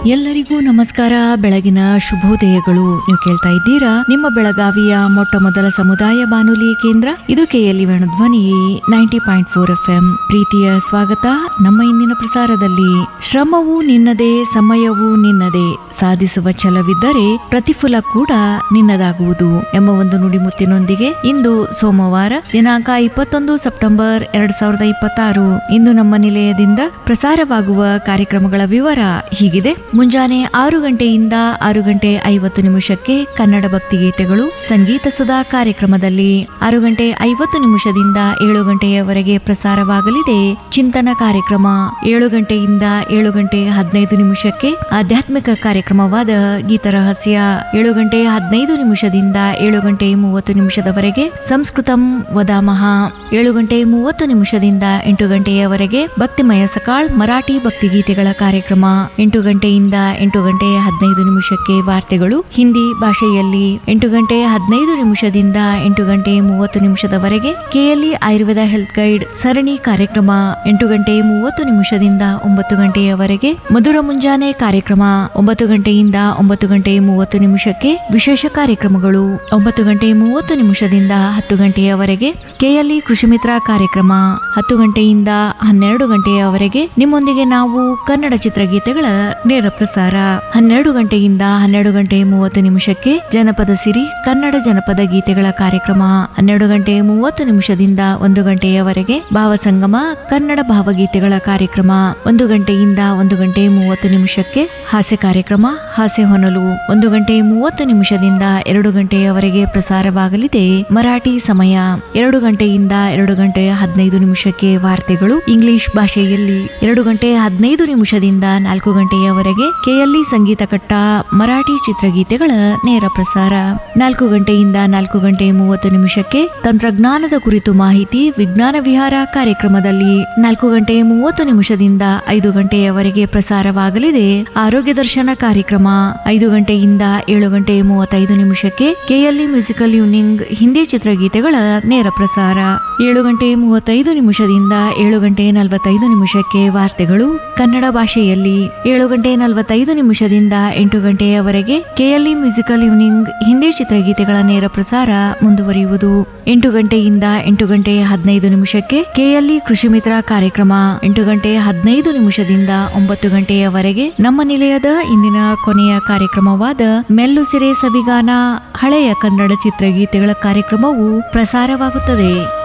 ಎಲ್ಲರಿಗೂ ನಮಸ್ಕಾರ ಬೆಳಗಿನ ಶುಭೋದಯಗಳು ನೀವು ಕೇಳ್ತಾ ಇದ್ದೀರಾ ನಿಮ್ಮ ಬೆಳಗಾವಿಯ ಮೊಟ್ಟ ಮೊದಲ ಸಮುದಾಯ ಬಾನುಲಿ ಕೇಂದ್ರ ಇದು ಕೆಎಲ್ಇ ಧ್ವನಿ ninety point four F M ಪ್ರೀತಿಯ ಸ್ವಾಗತ ನಮ್ಮ ಇಂದಿನ ಪ್ರಸಾರದಲ್ಲಿ ಶ್ರಮವು ನಿನ್ನದೇ ಸಮಯವೂ ನಿನ್ನದೇ ಸಾಧಿಸುವ ಛಲವಿದ್ದರೆ ಪ್ರತಿಫಲ ಕೂಡ ನಿನ್ನದಾಗುವುದು ಎಂಬ ಒಂದು ನುಡಿಮುತ್ತಿನೊಂದಿಗೆ ಇಂದು ಸೋಮವಾರ ದಿನಾಂಕ ಇಪ್ಪತ್ತೊಂದು ಸೆಪ್ಟೆಂಬರ್ ಎರಡ್ ಸಾವಿರದ ಇಪ್ಪತ್ತಾರು ಇಂದು ನಮ್ಮ ನಿಲಯದಿಂದ ಪ್ರಸಾರವಾಗುವ ಕಾರ್ಯಕ್ರಮಗಳ ವಿವರ ಹೀಗಿದೆ ಮುಂಜಾನೆ ಆರು ಗಂಟೆಯಿಂದ ಆರು ಗಂಟೆ ಐವತ್ತು ನಿಮಿಷಕ್ಕೆ ಕನ್ನಡ ಭಕ್ತಿಗೀತೆಗಳು ಸಂಗೀತ ಸುಧಾ ಕಾರ್ಯಕ್ರಮದಲ್ಲಿ ಆರು ಗಂಟೆ ಐವತ್ತು ನಿಮಿಷದಿಂದ ಏಳು ಗಂಟೆಯವರೆಗೆ ಪ್ರಸಾರವಾಗಲಿದೆ ಚಿಂತನ ಕಾರ್ಯಕ್ರಮ ಏಳು ಗಂಟೆಯಿಂದ ಏಳು ಗಂಟೆ ಹದಿನೈದು ನಿಮಿಷಕ್ಕೆ ಆಧ್ಯಾತ್ಮಿಕ ಕಾರ್ಯಕ್ರಮವಾದ ಗೀತರಹಸ್ಯ ಏಳು ಗಂಟೆ ಹದಿನೈದು ನಿಮಿಷದಿಂದ ಏಳು ಗಂಟೆ ಮೂವತ್ತು ನಿಮಿಷದವರೆಗೆ ಸಂಸ್ಕೃತಂ ವದಾಮಹ ಏಳು ಗಂಟೆ ಮೂವತ್ತು ನಿಮಿಷದಿಂದ ಎಂಟು ಗಂಟೆಯವರೆಗೆ ಭಕ್ತಿಮಯ ಸಕಾಳ್ ಮರಾಠಿ ಭಕ್ತಿಗೀತೆಗಳ ಕಾರ್ಯಕ್ರಮ ಎಂಟು ಗಂಟೆಯಿಂದ ಎಂಟು ಗಂಟೆ ಹದಿನೈದು ನಿಮಿಷಕ್ಕೆ ವಾರ್ತೆಗಳು ಹಿಂದಿ ಭಾಷೆಯಲ್ಲಿ ಎಂಟು ಗಂಟೆ ಹದಿನೈದು ನಿಮಿಷದಿಂದ ಎಂಟು ಗಂಟೆ ಮೂವತ್ತು ನಿಮಿಷದವರೆಗೆ ಕೆಎಲ್ಇ ಆಯುರ್ವೇದ ಹೆಲ್ತ್ ಗೈಡ್ ಸರಣಿ ಕಾರ್ಯಕ್ರಮ ಎಂಟು ಗಂಟೆ ಮೂವತ್ತು ನಿಮಿಷದಿಂದ ಒಂಬತ್ತು ಗಂಟೆಯವರೆಗೆ ಮಧುರ ಮುಂಜಾನೆ ಕಾರ್ಯಕ್ರಮ ಒಂಬತ್ತು ಗಂಟೆಯಿಂದ ಒಂಬತ್ತು ಗಂಟೆ ಮೂವತ್ತು ನಿಮಿಷಕ್ಕೆ ವಿಶೇಷ ಕಾರ್ಯಕ್ರಮಗಳು ಒಂಬತ್ತು ಗಂಟೆ ಮೂವತ್ತು ನಿಮಿಷದಿಂದ ಹತ್ತು ಗಂಟೆಯವರೆಗೆ ಕೆಎಲ್ಇ ಕೃಷಿ ಮಿತ್ರ ಕಾರ್ಯಕ್ರಮ ಹತ್ತು ಗಂಟೆಯಿಂದ ಹನ್ನೆರಡು ಗಂಟೆಯವರೆಗೆ ನಿಮ್ಮೊಂದಿಗೆ ನಾವು ಕನ್ನಡ ಚಿತ್ರಗೀತೆಗಳ ನೇರ ಪ್ರಸಾರ ಹನ್ನೆರಡು ಗಂಟೆಯಿಂದ ಹನ್ನೆರಡು ಗಂಟೆ ಮೂವತ್ತು ನಿಮಿಷಕ್ಕೆ ಜನಪದ ಸಿರಿ ಕನ್ನಡ ಜನಪದ ಗೀತೆಗಳ ಕಾರ್ಯಕ್ರಮ ಹನ್ನೆರಡು ಗಂಟೆ ಮೂವತ್ತು ನಿಮಿಷದಿಂದ ಒಂದು ಗಂಟೆಯವರೆಗೆ ಭಾವಸಂಗಮ ಕನ್ನಡ ಭಾವಗೀತೆಗಳ ಕಾರ್ಯಕ್ರಮ ಒಂದು ಗಂಟೆಯಿಂದ ಒಂದು ಗಂಟೆ ಮೂವತ್ತು ನಿಮಿಷಕ್ಕೆ ಹಾಸ್ಯ ಕಾರ್ಯಕ್ರಮ ಹಾಸ್ಯ ಹೊನಲು ಒಂದು ಗಂಟೆ ಮೂವತ್ತು ನಿಮಿಷದಿಂದ ಎರಡು ಗಂಟೆಯವರೆಗೆ ಪ್ರಸಾರವಾಗಲಿದೆ ಮರಾಠಿ ಸಮಯ ಎರಡು ಗಂಟೆಯಿಂದ ಎರಡು ಗಂಟೆ ಹದಿನೈದು ನಿಮಿಷಕ್ಕೆ ವಾರ್ತೆಗಳು ಇಂಗ್ಲಿಷ್ ಭಾಷೆಯಲ್ಲಿ ಎರಡು ಗಂಟೆ ಹದಿನೈದು ನಿಮಿಷದಿಂದ ನಾಲ್ಕು ಗಂಟೆಯವರೆಗೆ ಕೆಎಲ್ಇ ಸಂಗೀತ ಕಟ್ಟ ಮರಾಠಿ ಚಿತ್ರಗೀತೆಗಳ ನೇರ ಪ್ರಸಾರ ನಾಲ್ಕು ಗಂಟೆಯಿಂದ ನಾಲ್ಕು ಗಂಟೆ ಮೂವತ್ತು ನಿಮಿಷಕ್ಕೆ ತಂತ್ರಜ್ಞಾನದ ಕುರಿತು ಮಾಹಿತಿ ವಿಜ್ಞಾನ ವಿಹಾರ ಕಾರ್ಯಕ್ರಮದಲ್ಲಿ ನಾಲ್ಕು ಗಂಟೆ ಮೂವತ್ತು ನಿಮಿಷದಿಂದ ಐದು ಗಂಟೆಯವರೆಗೆ ಪ್ರಸಾರವಾಗಲಿದೆ ಆರೋಗ್ಯ ದರ್ಶನ ಕಾರ್ಯಕ್ರಮ ಐದು ಗಂಟೆಯಿಂದ ಏಳು ಗಂಟೆ ಮೂವತ್ತೈದು ನಿಮಿಷಕ್ಕೆ ಕೆಎಲ್ಇ ಮ್ಯೂಸಿಕಲ್ ಯೂನಿಂಗ್ ಹಿಂದಿ ಚಿತ್ರಗೀತೆಗಳ ನೇರ ಪ್ರಸಾರ ಏಳು ಗಂಟೆ ಮೂವತ್ತೈದು ನಿಮಿಷದಿಂದ ಏಳು ಗಂಟೆ ನಲವತ್ತೈದು ನಿಮಿಷಕ್ಕೆ ವಾರ್ತೆಗಳು ಕನ್ನಡ ಭಾಷೆಯಲ್ಲಿ ಏಳು ಗಂಟೆ ನಲವತ್ತೈದು ನಿಮಿಷದಿಂದ ಎಂಟು ಗಂಟೆಯವರೆಗೆ ಕೆಎಲ್ಇ ಮ್ಯೂಸಿಕಲ್ ಯೂನಿಂಗ್ ಹಿಂದಿ ಚಿತ್ರಗೀತೆಗಳ ನೇರ ಪ್ರಸಾರ ಮುಂದುವರಿಯುವುದು ಎಂಟು ಗಂಟೆಯಿಂದ ಎಂಟು ಗಂಟೆ ಹದಿನೈದು ನಿಮಿಷಕ್ಕೆ ಕೆಎಲ್ಇ ಕೃಷಿ ಮಿತ್ರ ಕಾರ್ಯಕ್ರಮ ಎಂಟು ಗಂಟೆ ಹದಿನೈದು ನಿಮಿಷದಿಂದ ಒಂಬತ್ತು ಗಂಟೆಯವರೆಗೆ ನಮ್ಮ ನಿಲಯದ ಇಂದಿನ ಕೊನೆಯ ಕಾರ್ಯಕ್ರಮವಾದ ಮೆಲ್ಲು ಸಿರೆ ಸವಿಗಾನ ಹಳೆಯ ಕನ್ನಡ ಚಿತ್ರಗೀತೆಗಳ ಕಾರ್ಯಕ್ರಮವು ಪ್ರಸಾರವಾಗುತ್ತದೆ